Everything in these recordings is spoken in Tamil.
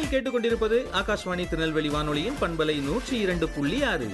நீங்கள் கேட்டுக்கொண்டிருப்பது ஆகாஷ்வாணி திருநெல்வேலி வானொலியின் பண்பலை நூற்றி இரண்டு புள்ளி ஆறு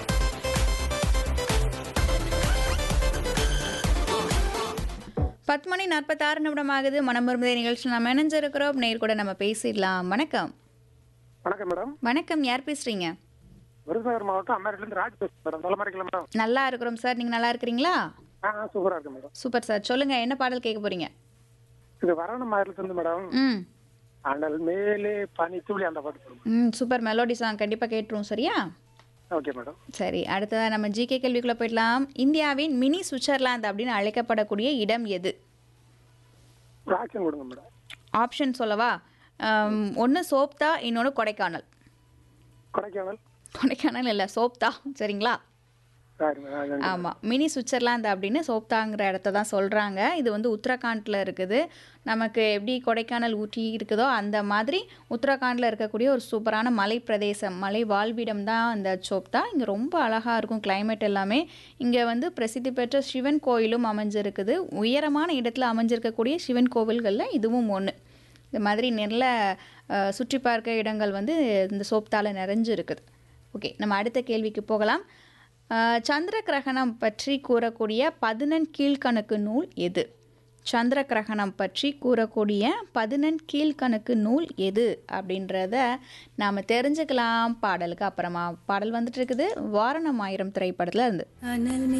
பத்து மணி நாற்பத்தாறு நிமிடம் ஆகுது மனம் விரும்புதே நிகழ்ச்சியில் நம்ம இணைஞ்சிருக்கிறோம் நேர் கூட நம்ம பேசிடலாம் வணக்கம் வணக்கம் மேடம் வணக்கம் யார் பேசுறீங்க விருதுநகர் மாவட்டம் அமெரிக்கிலேருந்து ராஜ் பேசுறேன் மேடம் நல்ல மாதிரி மேடம் நல்லா இருக்கிறோம் சார் நீங்க நல்லா இருக்கிறீங்களா ஆ ஆ, சூப்பரா இருக்கு மேடம் சூப்பர் சார் சொல்லுங்க என்ன பாடல் கேட்க போறீங்க இது வரணும் மாநிலத்திலிருந்து மேடம் ம் ஆனால் மேலே பனி துளி அந்த பாட்டு சொல்லுங்க ம் சூப்பர் மெலோடி சாங் கண்டிப்பாக கேட்டுருவோம் சரியா ஓகே மேடம் சரி அடுத்ததா நம்ம ஜிகே கேள்விக்குள்ள போயிடலாம் இந்தியாவின் மினி சுவிட்சர்லாந்து அப்படின்னு அழைக்கப்படக்கூடிய இடம் எது ஒரு ஆக்ஷன் கொடுங்க மேடம் ஆப்ஷன் சொல்லவா ஒன்று சோப்தா இன்னொன்று கொடைக்கானல் கொடைக்கானல் கொடைக்கானல் இல்லை சோப்தா சரிங்களா சரி மேடம் ஆமாம் மினி சுவிட்சர்லாந்து அப்படின்னு சோப்தாங்கிற இடத்த தான் சொல்கிறாங்க இது வந்து உத்தரகாண்டில் இருக்குது நமக்கு எப்படி கொடைக்கானல் ஊட்டி இருக்குதோ அந்த மாதிரி உத்தரகாண்டில் இருக்கக்கூடிய ஒரு சூப்பரான மலை பிரதேசம் மலை வாழ்விடம் தான் அந்த சோப்தா இங்கே ரொம்ப அழகாக இருக்கும் climate எல்லாமே இங்கே வந்து பிரசித்தி பெற்ற சிவன் கோயிலும் அமைஞ்சிருக்குது உயரமான இடத்துல அமைஞ்சிருக்கக்கூடிய சிவன் கோவில்களில் இதுவும் ஒன்று இந்த மாதிரி நல்ல அஹ், சுற்றி பார்க்க இடங்கள் வந்து இந்த சோப்தால நிறைஞ்சு இருக்குது ஓகே நம்ம அடுத்த கேள்விக்கு போகலாம் அஹ், சந்திர கிரகணம் பற்றி கூறக்கூடிய பதினெண் கீழ்கணக்கு நூல் எது சந்திர கிரகணம் பற்றி கூறக்கூடிய பதினெண் கீழ்கணக்கு நூல் எது அப்படின்றத நாம் தெரிஞ்சுக்கலாம் பாடலுக்கு அப்புறமா பாடல் வந்துட்டு இருக்குது வாரணம் ஆயிரம் திரைப்படத்தில் இருந்து அனல்